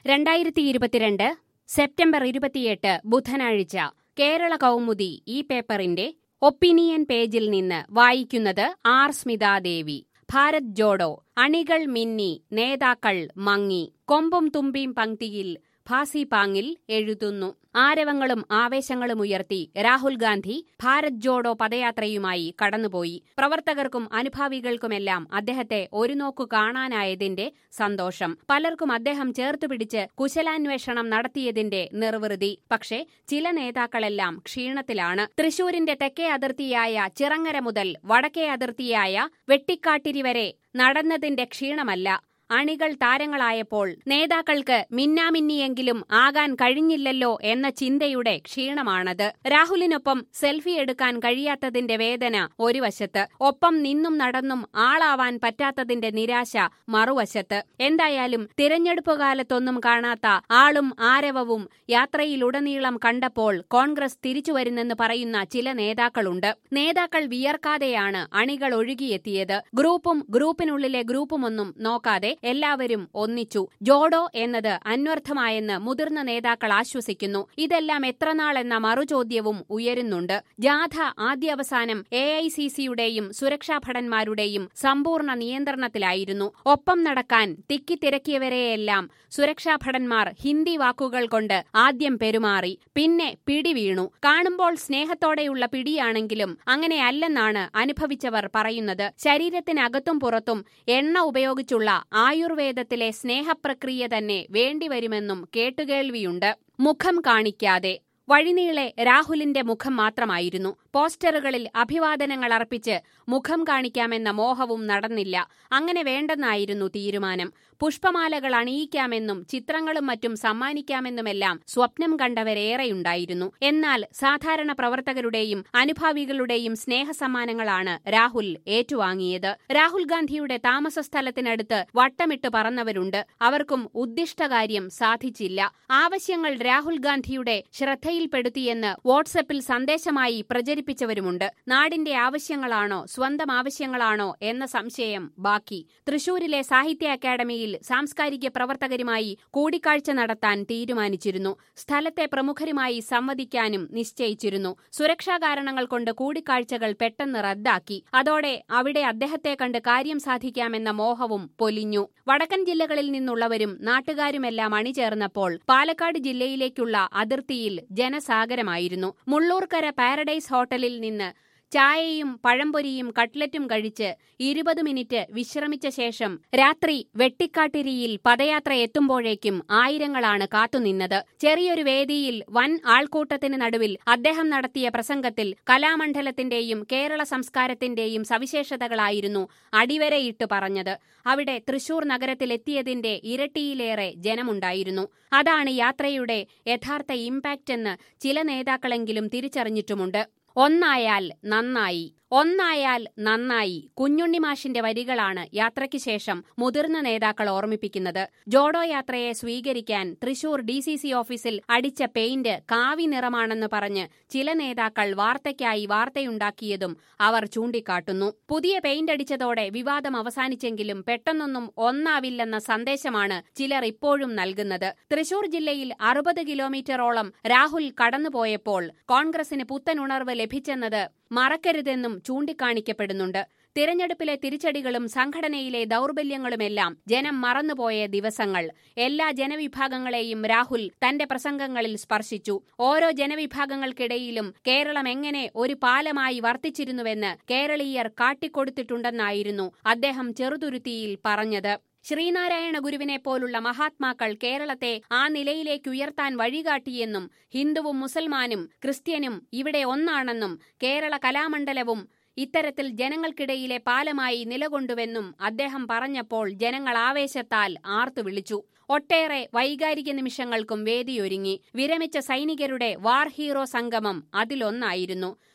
രണ്ടായിരത്തി ഇരുപത്തിരണ്ട് സെപ്റ്റംബർ ഇരുപത്തിയെട്ട് ബുധനാഴ്ച കേരള കൗമുദി ഈ പേപ്പറിന്റെ ഒപ്പീനിയൻ പേജിൽ നിന്ന് വായിക്കുന്നത് ആർ സ്മിതാദേവി ഭാരത് ജോഡോ അണികൾ മിന്നി നേതാക്കൾ മങ്ങി കൊമ്പും തുമ്പിയും പങ്ക്തിയിൽ ഭാസി പാങ്ങിൽ എഴുതുന്നു ആരവങ്ങളും ആവേശങ്ങളും ഉയർത്തി രാഹുൽ ഗാന്ധി ഭാരത് ജോഡോ പദയാത്രയുമായി കടന്നുപോയി പ്രവർത്തകർക്കും അനുഭാവികൾക്കുമെല്ലാം അദ്ദേഹത്തെ ഒരു നോക്കു കാണാനായതിന്റെ സന്തോഷം പലർക്കും അദ്ദേഹം ചേർത്തുപിടിച്ച് കുശലാന്വേഷണം നടത്തിയതിന്റെ നിർവൃതി പക്ഷേ ചില നേതാക്കളെല്ലാം ക്ഷീണത്തിലാണ് തൃശൂരിന്റെ തെക്കേ അതിർത്തിയായ ചിറങ്ങര മുതൽ വടക്കേ അതിർത്തിയായ വെട്ടിക്കാട്ടിരി വരെ നടന്നതിന്റെ ക്ഷീണമല്ല അണികൾ താരങ്ങളായപ്പോൾ നേതാക്കൾക്ക് മിന്നാമിന്നിയെങ്കിലും ആകാൻ കഴിഞ്ഞില്ലല്ലോ എന്ന ചിന്തയുടെ ക്ഷീണമാണത് രാഹുലിനൊപ്പം സെൽഫി എടുക്കാൻ കഴിയാത്തതിന്റെ വേദന ഒരു വശത്ത് ഒപ്പം നിന്നും നടന്നും ആളാവാൻ പറ്റാത്തതിന്റെ നിരാശ മറുവശത്ത് എന്തായാലും തിരഞ്ഞെടുപ്പ് കാലത്തൊന്നും കാണാത്ത ആളും ആരവവും യാത്രയിലുടനീളം കണ്ടപ്പോൾ കോൺഗ്രസ് തിരിച്ചുവരുന്നെന്ന് പറയുന്ന ചില നേതാക്കളുണ്ട് നേതാക്കൾ വിയർക്കാതെയാണ് അണികൾ ഒഴുകിയെത്തിയത് ഗ്രൂപ്പും ഗ്രൂപ്പിനുള്ളിലെ ഗ്രൂപ്പുമൊന്നും നോക്കാതെ എല്ലാവരും ഒന്നിച്ചു ജോഡോ എന്നത് അന്വർത്ഥമായെന്ന് മുതിർന്ന നേതാക്കൾ ആശ്വസിക്കുന്നു ഇതെല്ലാം എത്രനാൾ എന്ന മറുചോദ്യവും ഉയരുന്നുണ്ട് ജാഥ ആദ്യാവസാനം എ ഐ സി സിയുടെയും സുരക്ഷാ ഭടന്മാരുടെയും സമ്പൂർണ്ണ നിയന്ത്രണത്തിലായിരുന്നു ഒപ്പം നടക്കാൻ തിക്കിത്തിരക്കിയവരെയെല്ലാം സുരക്ഷാ ഭടന്മാർ ഹിന്ദി വാക്കുകൾ കൊണ്ട് ആദ്യം പെരുമാറി പിന്നെ പിടി വീണു കാണുമ്പോൾ സ്നേഹത്തോടെയുള്ള പിടിയാണെങ്കിലും അങ്ങനെയല്ലെന്നാണ് അനുഭവിച്ചവർ പറയുന്നത് ശരീരത്തിനകത്തും പുറത്തും എണ്ണ ഉപയോഗിച്ചുള്ള ആയുർവേദത്തിലെ സ്നേഹപ്രക്രിയ തന്നെ വേണ്ടിവരുമെന്നും കേട്ടുകേൾവിയുണ്ട് മുഖം കാണിക്കാതെ വഴിനീളെ രാഹുലിന്റെ മുഖം മാത്രമായിരുന്നു പോസ്റ്ററുകളിൽ അഭിവാദനങ്ങൾ അർപ്പിച്ച് മുഖം കാണിക്കാമെന്ന മോഹവും നടന്നില്ല അങ്ങനെ വേണ്ടെന്നായിരുന്നു തീരുമാനം പുഷ്പമാലകൾ അണിയിക്കാമെന്നും ചിത്രങ്ങളും മറ്റും സമ്മാനിക്കാമെന്നുമെല്ലാം സ്വപ്നം കണ്ടവരേറെയുണ്ടായിരുന്നു എന്നാൽ സാധാരണ പ്രവർത്തകരുടെയും അനുഭാവികളുടെയും സ്നേഹസമ്മാനങ്ങളാണ് രാഹുൽ ഏറ്റുവാങ്ങിയത് രാഹുൽ ഗാന്ധിയുടെ താമസ സ്ഥലത്തിനടുത്ത് വട്ടമിട്ട് പറന്നവരുണ്ട് അവർക്കും ഉദ്ദിഷ്ടകാര്യം സാധിച്ചില്ല ആവശ്യങ്ങൾ രാഹുൽ ഗാന്ധിയുടെ ശ്രദ്ധയിൽപ്പെടുത്തിയെന്ന് വാട്സപ്പിൽ സന്ദേശമായി പ്രചരിപ്പിച്ചവരുമുണ്ട് നാടിന്റെ ആവശ്യങ്ങളാണോ സ്വന്തം ആവശ്യങ്ങളാണോ എന്ന സംശയം ബാക്കി തൃശൂരിലെ സാഹിത്യ അക്കാദമിയിൽ സാംസ്കാരിക പ്രവർത്തകരുമായി കൂടിക്കാഴ്ച നടത്താൻ തീരുമാനിച്ചിരുന്നു സ്ഥലത്തെ പ്രമുഖരുമായി സംവദിക്കാനും നിശ്ചയിച്ചിരുന്നു സുരക്ഷാ കാരണങ്ങൾ കൊണ്ട് കൂടിക്കാഴ്ചകൾ പെട്ടെന്ന് റദ്ദാക്കി അതോടെ അവിടെ അദ്ദേഹത്തെ കണ്ട് കാര്യം സാധിക്കാമെന്ന മോഹവും പൊലിഞ്ഞു വടക്കൻ ജില്ലകളിൽ നിന്നുള്ളവരും നാട്ടുകാരുമെല്ലാം അണിചേർന്നപ്പോൾ പാലക്കാട് ജില്ലയിലേക്കുള്ള അതിർത്തിയിൽ ജനസാഗരമായിരുന്നു മുള്ളൂർക്കര പാരഡൈസ് ഹോട്ടലിൽ നിന്ന് ചായയും പഴംപൊരിയും കട്ട്ലറ്റും കഴിച്ച് ഇരുപത് മിനിറ്റ് വിശ്രമിച്ച ശേഷം രാത്രി വെട്ടിക്കാട്ടിരിയിൽ പദയാത്ര എത്തുമ്പോഴേക്കും ആയിരങ്ങളാണ് കാത്തുനിന്നത് ചെറിയൊരു വേദിയിൽ വൻ ആൾക്കൂട്ടത്തിന് നടുവിൽ അദ്ദേഹം നടത്തിയ പ്രസംഗത്തിൽ കലാമണ്ഡലത്തിന്റെയും കേരള സംസ്കാരത്തിന്റെയും സവിശേഷതകളായിരുന്നു അടിവരയിട്ട് പറഞ്ഞത് അവിടെ തൃശൂർ നഗരത്തിലെത്തിയതിന്റെ ഇരട്ടിയിലേറെ ജനമുണ്ടായിരുന്നു അതാണ് യാത്രയുടെ യഥാർത്ഥ ഇമ്പാക്റ്റ് എന്ന് ചില നേതാക്കളെങ്കിലും തിരിച്ചറിഞ്ഞിട്ടുമുണ്ട് ഒന്നായാൽ നന്നായി ഒന്നായാൽ നന്നായി കുഞ്ഞുണ്ണിമാഷിന്റെ വരികളാണ് യാത്രയ്ക്ക് ശേഷം മുതിർന്ന നേതാക്കൾ ഓർമ്മിപ്പിക്കുന്നത് ജോഡോ യാത്രയെ സ്വീകരിക്കാൻ തൃശൂർ ഡി സി സി ഓഫീസിൽ അടിച്ച പെയിന്റ് കാവി നിറമാണെന്ന് പറഞ്ഞ് ചില നേതാക്കൾ വാർത്തയ്ക്കായി വാർത്തയുണ്ടാക്കിയതും അവർ ചൂണ്ടിക്കാട്ടുന്നു പുതിയ പെയിന്റ് അടിച്ചതോടെ വിവാദം അവസാനിച്ചെങ്കിലും പെട്ടെന്നൊന്നും ഒന്നാവില്ലെന്ന സന്ദേശമാണ് ചിലർ ഇപ്പോഴും നൽകുന്നത് തൃശൂർ ജില്ലയിൽ അറുപത് കിലോമീറ്ററോളം രാഹുൽ കടന്നുപോയപ്പോൾ കോൺഗ്രസിന് പുത്തനുണർവ് ലഭിച്ചെന്നത് മറക്കരുതെന്നും ചൂണ്ടിക്കാണിക്കപ്പെടുന്നുണ്ട് തിരഞ്ഞെടുപ്പിലെ തിരിച്ചടികളും സംഘടനയിലെ ദൗർബല്യങ്ങളുമെല്ലാം ജനം മറന്നുപോയ ദിവസങ്ങൾ എല്ലാ ജനവിഭാഗങ്ങളെയും രാഹുൽ തന്റെ പ്രസംഗങ്ങളിൽ സ്പർശിച്ചു ഓരോ ജനവിഭാഗങ്ങൾക്കിടയിലും കേരളം എങ്ങനെ ഒരു പാലമായി വർത്തിച്ചിരുന്നുവെന്ന് കേരളീയർ കാട്ടിക്കൊടുത്തിട്ടുണ്ടെന്നായിരുന്നു അദ്ദേഹം ചെറുതുരുത്തിയിൽ പറഞ്ഞത് ശ്രീനാരായണ ഗുരുവിനെ പോലുള്ള മഹാത്മാക്കൾ കേരളത്തെ ആ നിലയിലേക്ക് ഉയർത്താൻ വഴികാട്ടിയെന്നും ഹിന്ദുവും മുസൽമാനും ക്രിസ്ത്യനും ഇവിടെ ഒന്നാണെന്നും കേരള കലാമണ്ഡലവും ഇത്തരത്തിൽ ജനങ്ങൾക്കിടയിലെ പാലമായി നിലകൊണ്ടുവെന്നും അദ്ദേഹം പറഞ്ഞപ്പോൾ ജനങ്ങൾ ആവേശത്താൽ ആർത്തു വിളിച്ചു ഒട്ടേറെ വൈകാരിക നിമിഷങ്ങൾക്കും വേദിയൊരുങ്ങി വിരമിച്ച സൈനികരുടെ വാർ ഹീറോ സംഗമം അതിലൊന്നായിരുന്നു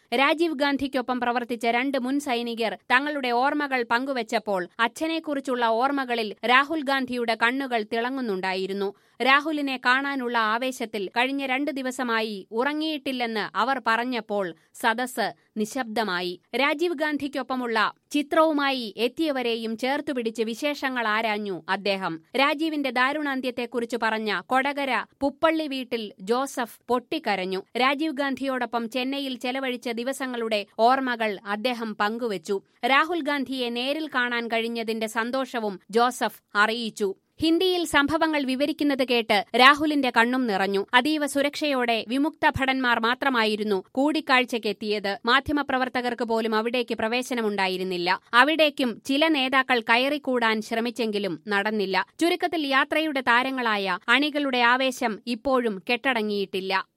രാജീവ് ഗാന്ധിക്കൊപ്പം പ്രവർത്തിച്ച രണ്ട് മുൻ സൈനികർ തങ്ങളുടെ ഓർമ്മകൾ പങ്കുവച്ചപ്പോൾ അച്ഛനെക്കുറിച്ചുള്ള ഓർമ്മകളിൽ രാഹുൽ ഗാന്ധിയുടെ കണ്ണുകൾ തിളങ്ങുന്നുണ്ടായിരുന്നു രാഹുലിനെ കാണാനുള്ള ആവേശത്തിൽ കഴിഞ്ഞ രണ്ടു ദിവസമായി ഉറങ്ങിയിട്ടില്ലെന്ന് അവർ പറഞ്ഞപ്പോൾ സദസ് നിശബ്ദമായി രാജീവ് ഗാന്ധിക്കൊപ്പമുള്ള ചിത്രവുമായി എത്തിയവരെയും ചേർത്തുപിടിച്ച് വിശേഷങ്ങൾ ആരാഞ്ഞു അദ്ദേഹം രാജീവിന്റെ ദാരുണാന്ത്യത്തെക്കുറിച്ച് പറഞ്ഞ കൊടകര പുപ്പള്ളി വീട്ടിൽ ജോസഫ് പൊട്ടിക്കരഞ്ഞു രാജീവ് ഗാന്ധിയോടൊപ്പം ചെന്നൈയിൽ ചെലവഴിച്ച ദിവസങ്ങളുടെ ഓർമ്മകൾ അദ്ദേഹം പങ്കുവച്ചു രാഹുൽ ഗാന്ധിയെ നേരിൽ കാണാൻ കഴിഞ്ഞതിന്റെ സന്തോഷവും ജോസഫ് അറിയിച്ചു ഹിന്ദിയിൽ സംഭവങ്ങൾ വിവരിക്കുന്നത് കേട്ട് രാഹുലിന്റെ കണ്ണും നിറഞ്ഞു അതീവ സുരക്ഷയോടെ വിമുക്ത ഭടന്മാർ മാത്രമായിരുന്നു കൂടിക്കാഴ്ചയ്ക്കെത്തിയത് മാധ്യമപ്രവർത്തകർക്ക് പോലും അവിടേക്ക് പ്രവേശനമുണ്ടായിരുന്നില്ല അവിടേക്കും ചില നേതാക്കൾ കയറിക്കൂടാൻ ശ്രമിച്ചെങ്കിലും നടന്നില്ല ചുരുക്കത്തിൽ യാത്രയുടെ താരങ്ങളായ അണികളുടെ ആവേശം ഇപ്പോഴും കെട്ടടങ്ങിയിട്ടില്ല